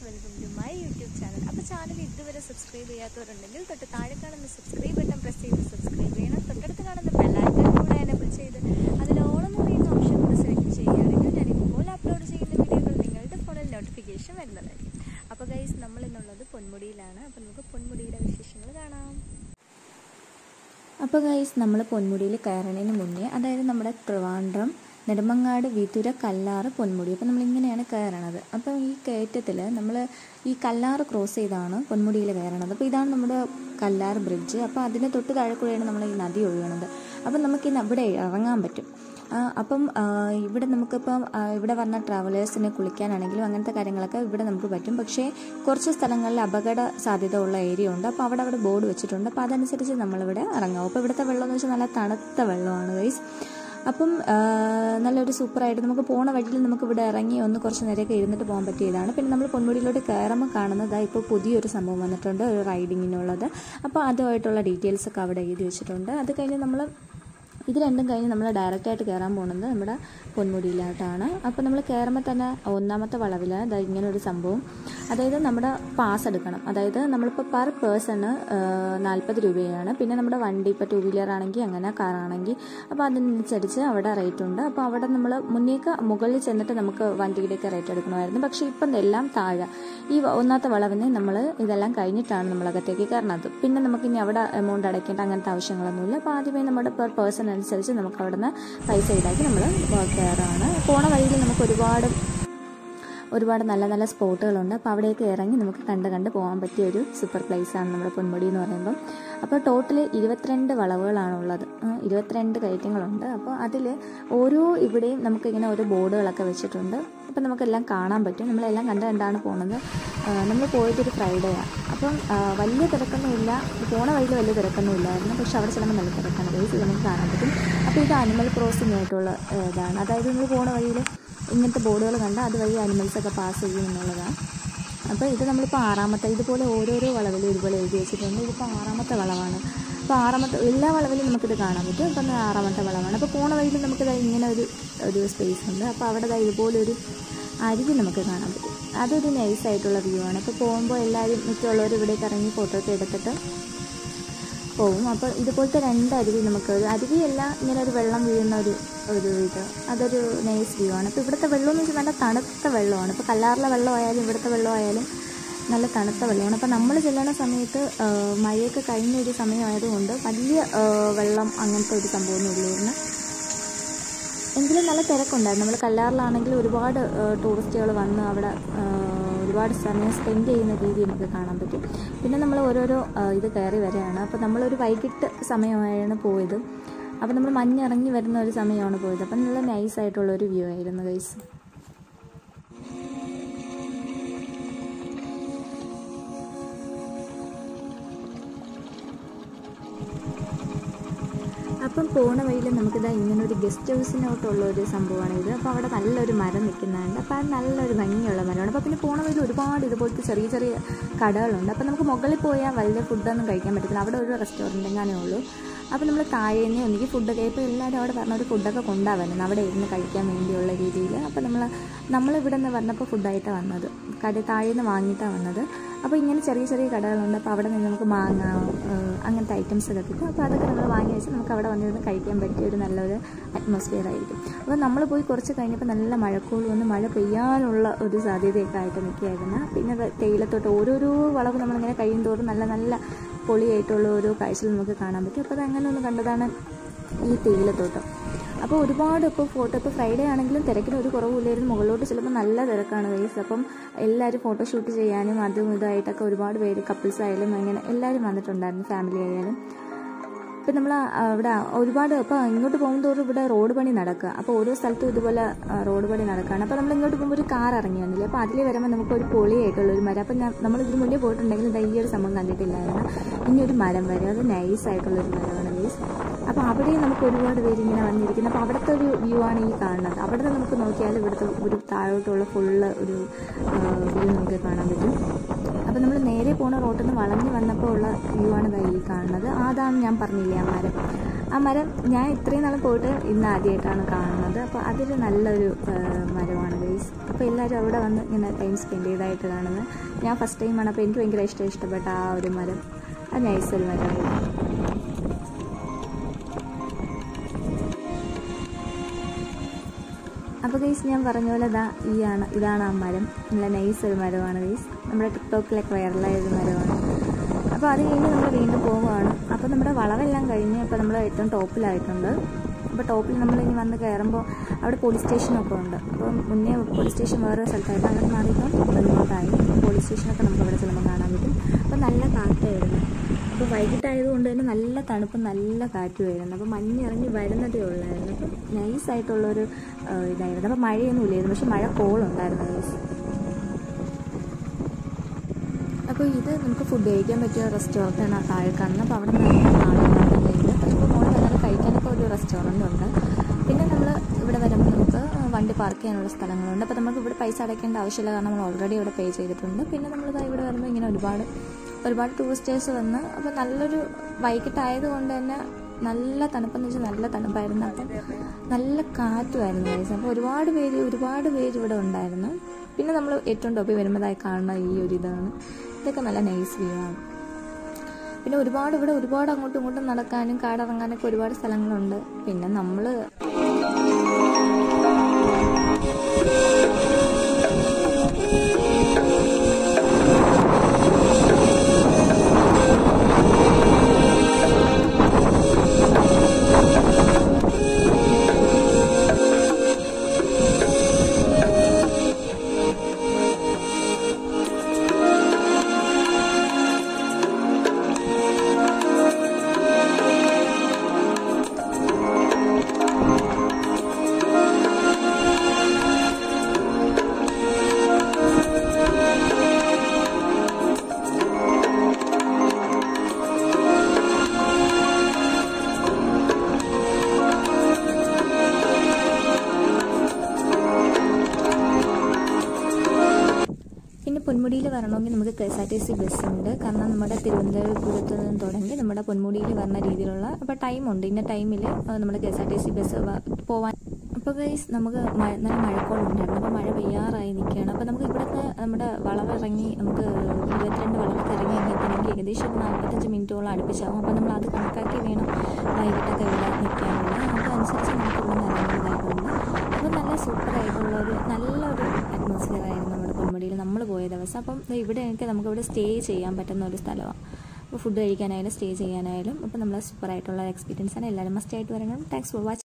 welcome to my YouTube channel അപ്പോൾ channel ഇതുവരെ subscribe ചെയ്യാത്തവരുണ്ടെങ്കിൽ തൊട്ട് താഴെ കാണുന്ന സബ്സ്ക്രൈബ് ബട്ടൺ പ്രസ് ചെയ്ത് സബ്സ്ക്രൈബ് ചെയ്യണം തൊട്ടടുത്ത് കാണുന്ന ബെല്ലൈക്കൺ കൂടെ എനബിൾ ചെയ്ത് അതിൽ ഓളം പറയുന്ന ഓപ്ഷൻ കൂടെ സെലക്ട് ചെയ്യുകയാണെങ്കിൽ ഞാൻ ഇപ്പോൾ അപ്ലോഡ് ചെയ്യുന്ന വീഡിയോകൾ നിങ്ങളുടെ ഫോണിൽ നോട്ടിഫിക്കേഷൻ വരുന്നതായിരിക്കും അപ്പോൾ ഗൈസ് നമ്മൾ ഇന്നുള്ളത് പൊന്മുടിയിലാണ് അപ്പോൾ നമുക്ക് പൊന്മുടിയുടെ വിശേഷങ്ങൾ കാണാം അപ്പോൾ ഗൈസ് നമ്മൾ പൊന്മുടിയിൽ കയറുന്നതിന് മുന്നേ അതായത് നമ്മുടെ ട്രിവാൻഡ്രം നെടുമങ്ങാട് വിതുര കല്ലാറ് പൊന്മുടി അപ്പോൾ നമ്മളിങ്ങനെയാണ് കയറണത് അപ്പോൾ ഈ കയറ്റത്തിൽ നമ്മൾ ഈ കല്ലാറ് ക്രോസ് ചെയ്താണ് പൊന്മുടിയിൽ കയറണത് അപ്പോൾ ഇതാണ് നമ്മുടെ കല്ലാറ് ബ്രിഡ്ജ് അപ്പോൾ അതിന് തൊട്ട് താഴെ കൂടെയാണ് നമ്മൾ ഈ നദി ഒഴുകണത് അപ്പം നമുക്ക് ഇന്ന് അവിടെ ഇറങ്ങാൻ പറ്റും ആ, അപ്പം ആ, ഇവിടെ നമുക്കിപ്പം ആ, ഇവിടെ വന്ന ട്രാവലേഴ്സിന് കുളിക്കാനാണെങ്കിലും അങ്ങനത്തെ കാര്യങ്ങളൊക്കെ ഇവിടെ നമുക്ക് പറ്റും പക്ഷേ കുറച്ച് സ്ഥലങ്ങളിൽ അപകട സാധ്യത ഉള്ള ഏരിയ ഉണ്ട് അപ്പോൾ അവിടെ അവിടെ ബോർഡ് വെച്ചിട്ടുണ്ട് അപ്പോൾ അതനുസരിച്ച് നമ്മളിവിടെ ഇറങ്ങാം അപ്പോൾ ഇവിടുത്തെ വെള്ളം എന്ന് വെച്ചാൽ നല്ല തണുത്ത വെള്ളമാണ് ഗൈസ് അപ്പം ആ, നല്ലൊരു സൂപ്പറായിട്ട് നമുക്ക് പോണ വഴിയിൽ നമുക്ക് ഇവിടെ ഇറങ്ങി ഒന്ന് കുറച്ച് നേരമൊക്കെ ഇരുന്നിട്ട് പോകാൻ പറ്റിയതാണ് പിന്നെ നമ്മൾ പൊന്മുടിയിലോട്ട് കയറുമ്പോൾ കാണുന്നത് ഇപ്പോൾ പുതിയൊരു സംഭവം വന്നിട്ടുണ്ട് ഒരു റൈഡിങ്ങിനുള്ളത് അപ്പോൾ അതുമായിട്ടുള്ള ഡീറ്റെയിൽസ് ഒക്കെ അവിടെ എഴുതി വെച്ചിട്ടുണ്ട് അത് കഴിഞ്ഞ് നമ്മൾ ഇത് രണ്ടും കഴിഞ്ഞ് നമ്മൾ ഡയറക്റ്റായിട്ട് കയറാൻ പോകുന്നത് നമ്മുടെ പൊന്മുടിയിലായിട്ടാണ് അപ്പോൾ നമ്മൾ കയറുമ്പോൾ തന്നെ ഒന്നാമത്തെ വളവിൽ അതാ ഇങ്ങനെ ഒരു സംഭവം അതായത് നമ്മുടെ പാസ് എടുക്കണം അതായത് നമ്മളിപ്പോൾ പെർ പേഴ്സണ് നാൽപ്പത് രൂപയാണ് പിന്നെ നമ്മുടെ വണ്ടി ഇപ്പോൾ ടു വീലർ ആണെങ്കിൽ അങ്ങനെ കാറാണെങ്കിൽ അപ്പോൾ അതിനനുസരിച്ച് അവിടെ റേറ്റ് ഉണ്ട് അപ്പോൾ അവിടെ നമ്മൾ മുന്നേക്ക് മുകളിൽ ചെന്നിട്ട് നമുക്ക് വണ്ടിയുടെയൊക്കെ റേറ്റ് എടുക്കണമായിരുന്നു പക്ഷേ ഇപ്പം എല്ലാം താഴെ ഈ ഒന്നാമത്തെ വളവിന് നമ്മൾ ഇതെല്ലാം കഴിഞ്ഞിട്ടാണ് നമ്മൾ അകത്തേക്ക് കയറുന്നത് പിന്നെ നമുക്ക് ഇനി അവിടെ എമൗണ്ട് അടയ്ക്കേണ്ട അങ്ങനത്തെ ആവശ്യങ്ങളൊന്നുമില്ല അപ്പോൾ ആദ്യമേ നമ്മുടെ പെർ പേഴ്സൺ അനുസരിച്ച് നമുക്ക് അവിടെ നിന്ന് പൈസ ഈടാക്കി നമ്മൾ കയറാണ് പോണ വഴിയിൽ നമുക്ക് ഒരുപാട് ഒരുപാട് നല്ല നല്ല സ്പോട്ടുകളുണ്ട് അപ്പോൾ അവിടെയൊക്കെ ഇറങ്ങി നമുക്ക് കണ്ട് കണ്ട് പോകാൻ പറ്റിയ ഒരു സൂപ്പർ പ്ലേസ് ആണ് നമ്മുടെ പൊന്മുടി എന്ന് പറയുമ്പം അപ്പോൾ ടോട്ടൽ ഇരുപത്തിരണ്ട് വളവുകളാണുള്ളത് ഉം, ഇരുപത്തിരണ്ട് കയറ്റങ്ങളുണ്ട് അപ്പോൾ അതിൽ ഓരോ ഇവിടെയും നമുക്കിങ്ങനെ ഓരോ ബോർഡുകളൊക്കെ വെച്ചിട്ടുണ്ട് അപ്പോൾ നമുക്കെല്ലാം കാണാൻ പറ്റും നമ്മളെല്ലാം കണ്ട് കണ്ടാണ് പോകുന്നത് നമ്മൾ പോയതൊരു ഫ്രൈഡേ ആണ് അപ്പം ആ, വലിയ തിരക്കൊന്നുമില്ല പോണ വഴിയിൽ വലിയ തിരക്കൊന്നും ഇല്ലായിരുന്നു പക്ഷെ അവിടെ ചെല്ലുമ്പോൾ നല്ല തിരക്കാണ് ഗൈസ് ഇത് നമുക്ക് കാണാൻ പറ്റും അപ്പോൾ ഇത് അനിമൽ ക്രോസിംഗ് ആയിട്ടുള്ള ഏ, ഇതാണ് അതായത് നമ്മൾ പോണ വഴിയിൽ ഇങ്ങനത്തെ ബോർഡുകൾ കണ്ട് അതുവഴി അനിമൽസ് ഒക്കെ പാസ് ചെയ്യും എന്നുള്ളതാണ് അപ്പോൾ ഇത് നമ്മളിപ്പോൾ ആറാമത്തെ ഇതുപോലെ ഓരോരോ വളവിലും ഇതുപോലെ എഴുതി വെച്ചിട്ടുണ്ട് ഇതിപ്പോൾ ആറാമത്തെ വളവാണ് അപ്പോൾ ആറാമത്തെ എല്ലാ വളവിലും നമുക്കിത് കാണാൻ പറ്റും ഇപ്പം ഇത് ആറാമത്തെ വളവാണ് അപ്പോൾ പോണ വഴിയിൽ നമുക്കിത് ഇങ്ങനെ ഒരു ഒരു സ്പേസ് ഉണ്ട് അപ്പോൾ അവിടെ ദാ ഇതുപോലൊരു അരുവി നമുക്ക് കാണാൻ പറ്റും അതൊരു നൈസായിട്ടുള്ള വ്യൂ ആണ് അപ്പോൾ പോകുമ്പോൾ എല്ലാവരും മിക്കുള്ളവർ ഇവിടേക്ക് ഇറങ്ങി ഫോട്ടോ ഒക്കെ എടുത്തിട്ട് പോകും അപ്പോൾ ഇതുപോലത്തെ രണ്ട് അരുവി നമുക്ക് ഒരു അരുവിയല്ല ഇങ്ങനെ ഒരു വെള്ളം വീഴുന്ന ഒരു ഒരു ഇത് അതൊരു നൈസ് വ്യൂ ആണ് അപ്പോൾ ഇവിടുത്തെ വെള്ളം എന്ന് വെച്ചാൽ നല്ല തണുത്ത വെള്ളമാണ് ഇപ്പോൾ കല്ലാറിലെ വെള്ളമായാലും ഇവിടുത്തെ വെള്ളമായാലും നല്ല തണുത്ത വെള്ളമാണ് അപ്പോൾ നമ്മൾ ചെല്ലുന്ന സമയത്ത് ആ, മഴയൊക്കെ കഴിഞ്ഞ ഒരു സമയമായതുകൊണ്ട് വലിയ ആ, വെള്ളം അങ്ങനത്തെ ഒരു സംഭവമൊന്നും ഇല്ലായിരുന്നു എങ്കിലും നല്ല തിരക്കുണ്ടായിരുന്നു നമ്മൾ കല്ലാറിലാണെങ്കിൽ ഒരുപാട് ടൂറിസ്റ്റുകൾ വന്ന് അവിടെ ആ, ഒരുപാട് സമയം സ്പെൻഡ് ചെയ്യുന്ന രീതി നമുക്ക് കാണാൻ പറ്റും പിന്നെ നമ്മൾ ഓരോരോ ആ, ഇത് കയറി വരികയാണ് അപ്പോൾ നമ്മളൊരു വൈകിട്ട് സമയമായാണ് പോയത് അപ്പോൾ നമ്മൾ മഞ്ഞിറങ്ങി വരുന്ന ഒരു സമയമാണ് പോയത് അപ്പം നല്ല നൈസായിട്ടുള്ള ഒരു വ്യൂ ആയിരുന്നു ഗൈസ് അപ്പം പോണ വഴിയിൽ നമുക്കിതാ ഇങ്ങനെ ഒരു ഗസ്റ്റ് ഹൗസിനോട്ടുള്ള ഒരു സംഭവമാണ് ഇത് അപ്പോൾ അവിടെ നല്ലൊരു മരം നിൽക്കുന്നുണ്ട് അപ്പോൾ അത് നല്ലൊരു ഭംഗിയുള്ള മരമാണ് അപ്പോൾ പിന്നെ പോണ വഴിയിൽ ഒരുപാട് ഇതുപോലത്തെ ചെറിയ ചെറിയ കടകളുണ്ട് അപ്പോൾ നമുക്ക് മുകളിൽ പോയാൽ വലിയ ഫുഡൊന്നും കഴിക്കാൻ പറ്റത്തില്ല അവിടെ ഒരു റെസ്റ്റോറൻറ്റ് എങ്ങാനേ ഉള്ളൂ അപ്പോൾ നമ്മൾ താഴെ നിന്ന് ഒന്നുകിൽ ഫുഡൊക്കെ ഇപ്പോൾ എല്ലാവരും അവിടെ പറഞ്ഞ ഒരു ഫുഡൊക്കെ കൊണ്ടുപോകാൻ അവിടെ ഇരുന്ന് കഴിക്കാൻ വേണ്ടിയുള്ള രീതിയിൽ അപ്പോൾ നമ്മൾ നമ്മളിവിടെ നിന്ന് വന്നപ്പോൾ ഫുഡായിട്ടാണ് വന്നത് കട താഴെ നിന്ന് വാങ്ങിയിട്ടാണ് വന്നത് അപ്പോൾ ഇങ്ങനെ ചെറിയ ചെറിയ കടകളുണ്ട് അപ്പോൾ അവിടെ നിന്ന് നമുക്ക് മാങ്ങ ഏഹ്, അങ്ങനത്തെ ഐറ്റംസ് ഒക്കെ കിട്ടും അപ്പോൾ അതൊക്കെ നമ്മൾ വാങ്ങി വെച്ച് നമുക്ക് അവിടെ വന്നിരുന്ന് കഴിക്കാൻ പറ്റിയ ഒരു നല്ലൊരു അറ്റ്മോസ്ഫിയർ ആയിരിക്കും അപ്പോൾ നമ്മൾ പോയി കുറച്ച് കഴിഞ്ഞപ്പോൾ നല്ല മഴക്കോൾ വന്ന് മഴ പെയ്യാനുള്ള ഒരു സാധ്യതയൊക്കെ ആയിട്ട് നിൽക്കുകയായിരുന്നു പിന്നെ അത് തേയിലത്തോട്ട് ഓരോരോ വളവ് നമ്മളിങ്ങനെ കഴിയും തോറും നല്ല നല്ല പൊളിയായിട്ടുള്ള ഓരോ കാഴ്ചകൾ നമുക്ക് കാണാൻ പറ്റും അപ്പോൾ അത് അങ്ങനെ ഒന്ന് കണ്ടതാണ് ഈ തേയിലത്തോട്ടം അപ്പോൾ ഒരുപാട് ഇപ്പോൾ ഫോട്ടോ ഇപ്പോൾ ഫ്രൈഡേ ആണെങ്കിലും തിരക്കിന് ഒരു കുറവില്ലായിരുന്നു മുകളിലോട്ട് ചിലപ്പോൾ നല്ല തിരക്കാണ് വയസ്സ് അപ്പം എല്ലാവരും ഫോട്ടോഷൂട്ട് ചെയ്യാനും അതും ഇതായിട്ടൊക്കെ ഒരുപാട് പേര് കപ്പിൾസ് ആയാലും അങ്ങനെ എല്ലാവരും വന്നിട്ടുണ്ടായിരുന്നു ഫാമിലി ആയാലും ഇപ്പം നമ്മൾ അവിടെ ഒരുപാട് ഇപ്പോൾ ഇങ്ങോട്ട് പോകുന്നതോറും ഇവിടെ റോഡ് പണി നടക്കുക അപ്പോൾ ഓരോ സ്ഥലത്തും ഇതുപോലെ ആ, റോഡ് പണി നടക്കുകയാണ് അപ്പോൾ നമ്മൾ ഇങ്ങോട്ട് പോകുമ്പോൾ ഒരു കാർ ഇറങ്ങി വന്നില്ല അപ്പോൾ അതിൽ വരുമ്പോൾ നമുക്ക് ഒരു പൊളിയായിട്ടുള്ള ഒരു മരം അപ്പം ഞാൻ നമ്മൾ ഇതിന് മുന്നേ പോയിട്ടുണ്ടെങ്കിൽ ദാ ഈ ഒരു സംഭവം കണ്ടിട്ടില്ലായിരുന്നു ഇനി ഒരു മരം വരും അത് നൈസ് ആയിട്ടുള്ള ഒരു മരമാണ് ഗൈസ് അപ്പോൾ അവിടെയും നമുക്ക് ഒരുപാട് പേര് ഇങ്ങനെ വന്നിരിക്കുന്നു അപ്പോൾ അവിടുത്തെ ഒരു വ്യൂ ആണ് ഈ കാണുന്നത് അവിടെ നിന്ന് നമുക്ക് നോക്കിയാൽ ഇവിടുത്തെ ഒരു താഴോട്ടുള്ള ഫുള്ള് ഒരു വ്യൂ നമുക്ക് കാണാൻ പറ്റും അപ്പോൾ നമ്മൾ നേരെ പോണ റോട്ടിൽ നിന്ന് വളഞ്ഞ് വന്നപ്പോൾ ഉള്ള വ്യൂ ആണ് ദാ ഈ കാണുന്നത് അതാണ് ഞാൻ പറഞ്ഞില്ലേ ആ മരം ആ മരം ഞാൻ ഇത്രയും നാൾ പോയിട്ട് ഇന്ന് ആദ്യമായിട്ടാണ് കാണുന്നത് അപ്പോൾ അതൊരു നല്ലൊരു ആ, മരമാണ് ഗൈസ് അപ്പോൾ എല്ലാവരും അവിടെ വന്ന് ഇങ്ങനെ ടൈം സ്പെൻഡ് ചെയ്തായിട്ട് കാണുന്നത് ഞാൻ ഫസ്റ്റ് ടൈമാണ് അപ്പോൾ എനിക്ക് ഭയങ്കര ഇഷ്ടം ഇഷ്ടപ്പെട്ട ആ ഒരു മരം അത് നൈസ് ഒരു മരമായിരുന്നു അപ്പോൾ ഗൈസ് ഞാൻ പറഞ്ഞ പോലെ ഇതാ ഈ ആണ് ഇതാണ് ആ മരം നല്ല നൈസ് ഒരു മരമാണ് ഗൈസ് നമ്മുടെ ടിക്ടോക്കിലൊക്കെ വൈറലായ ഒരു മരമാണ് അപ്പോൾ അത് കഴിഞ്ഞ് നമ്മൾ വീണ്ടും പോവുകയാണ് അപ്പോൾ നമ്മുടെ വളവെല്ലാം കഴിഞ്ഞ് അപ്പോൾ നമ്മൾ ഏറ്റവും ടോപ്പിലായിട്ടുണ്ട് അപ്പോൾ ടോപ്പിൽ നമ്മൾ ഇനി വന്ന് കയറുമ്പോൾ അവിടെ പോലീസ് സ്റ്റേഷനൊക്കെ ഉണ്ട് അപ്പോൾ മുന്നേ പോലീസ് സ്റ്റേഷൻ വേറെ സ്ഥലത്തായിട്ട് അങ്ങനെ മാറിയപ്പോൾ ഇങ്ങോട്ടായി അപ്പോൾ പോലീസ് സ്റ്റേഷനൊക്കെ നമുക്ക് ഇവിടെ ചെല്ലുമ്പോൾ കാണാൻ പറ്റും അപ്പോൾ നല്ല കാറ്റായിരുന്നു അപ്പോൾ വൈകിട്ടായതുകൊണ്ട് തന്നെ നല്ല തണുപ്പും നല്ല കാറ്റുമായിരുന്നു അപ്പോൾ മഞ്ഞിറങ്ങി വരുന്നതേ ഉള്ളായിരുന്നു അപ്പം നൈസായിട്ടുള്ളൊരു ഇതായിരുന്നു അപ്പോൾ മഴയൊന്നും ഇല്ലായിരുന്നു പക്ഷെ മഴ കോളുണ്ടായിരുന്നു നൈസ് അപ്പോൾ ഇത് നമുക്ക് ഫുഡ് കഴിക്കാൻ പറ്റിയ റെസ്റ്റോറൻറ്റാണ് ആ താഴെ കാണുന്നത് അപ്പോൾ അവിടെ നല്ല ആളുകളുണ്ട് അപ്പോൾ മോള് വന്നാൽ കഴിക്കാനൊക്കെ ഒരു റെസ്റ്റോറൻ്റ് ഉണ്ട് പിന്നെ നമ്മൾ ഇവിടെ വരുമ്പോൾ നമുക്ക് വണ്ടി പാർക്ക് ചെയ്യാനുള്ള സ്ഥലങ്ങളുണ്ട് അപ്പോൾ നമുക്ക് ഇവിടെ പൈസ അടയ്ക്കേണ്ട ആവശ്യമില്ല കാരണം നമ്മൾ ഓൾറെഡി ഇവിടെ പേ ചെയ്തിട്ടുണ്ട് പിന്നെ നമ്മൾ ഇവിടെ വരുമ്പോൾ ഇങ്ങനെ ഒരുപാട് ഒരുപാട് ടൂറിസ്റ്റേഴ്സ് വന്ന് അപ്പോൾ നല്ലൊരു വൈകിട്ടായതുകൊണ്ട് തന്നെ നല്ല തണുപ്പെന്ന് വെച്ചാൽ നല്ല തണുപ്പായിരുന്നു അപ്പം നല്ല കാറ്റുമായിരുന്നു ഗൈസ് അപ്പോൾ ഒരുപാട് പേര് ഒരുപാട് പേര് ഇവിടെ ഉണ്ടായിരുന്നു പിന്നെ നമ്മൾ ഏറ്റവും ടോപ്പിൽ വരുമ്പോഴായി കാണുന്ന ഈ ഒരു ഇതാണ് ഇതൊക്കെ നല്ല നൈസ് വ്യൂ ആണ് പിന്നെ ഒരുപാട് ഇവിടെ ഒരുപാട് അങ്ങോട്ടും ഇങ്ങോട്ടും നടക്കാനും കാടിറങ്ങാനൊക്കെ ഒരുപാട് സ്ഥലങ്ങളുണ്ട് പിന്നെ നമ്മൾ പിന്നെ പൊന്മുടിയിൽ വരണമെങ്കിൽ നമുക്ക് K S R T C bus ഉണ്ട് കാരണം നമ്മുടെ തിരുവനന്തപുരത്ത് നിന്ന് തുടങ്ങി നമ്മുടെ പൊന്മുടിയിൽ വരുന്ന രീതിയിലുള്ള അപ്പോൾ ടൈമുണ്ട് ഇന്ന ടൈമിൽ നമ്മുടെ K S R T C bus പോവാൻ അപ്പോൾ ഗൈസ് നമുക്ക് മഴ നല്ല മഴക്കോളുണ്ടായിരുന്നു അപ്പോൾ മഴ പെയ്യാറായി നിൽക്കുകയാണ് അപ്പോൾ നമുക്ക് ഇവിടുത്തെ നമ്മുടെ വളവിറങ്ങി നമുക്ക് ഇരുപത്തിരണ്ട് വളവൊക്കെ ഇറങ്ങി കഴിഞ്ഞപ്പോൾ നമുക്ക് ഏകദേശം ഒരു നാൽപ്പത്തഞ്ച് മിനിറ്റോളം അടുപ്പിച്ചാകും അപ്പോൾ നമ്മൾ അത് കണക്കാക്കി വേണം വൈകിട്ടൊക്കെ ഇവിടെ നിൽക്കാനുള്ള അതനുസരിച്ച് നമുക്ക് ഇവിടെ നിന്ന് ഇറങ്ങേണ്ടതായിട്ടുണ്ട് അപ്പോൾ നല്ല സൂപ്പറായിട്ടുള്ള ഒരു നല്ലൊരു അറ്റ്മോസ്ഫിയർ ആയിരുന്നു നമ്മുടെ പൊന്മുടിയിൽ നമ്മൾ പോയ ദിവസം അപ്പം ദേ ഇവിടെയൊക്കെ നമുക്ക് ഇവിടെ സ്റ്റേ ചെയ്യാൻ പറ്റുന്ന ഒരു സ്ഥലമാണ് അപ്പോൾ ഫുഡ് കഴിക്കാനായാലും സ്റ്റേ ചെയ്യാനായാലും അപ്പോൾ നമ്മൾ സൂപ്പറായിട്ടുള്ള എക്സ്പീരിയൻസ് ആണ് എല്ലാവരും മസ്റ്റ് ആയിട്ട് വരണം താങ്ക്സ് ഫോർ വാച്ചിങ്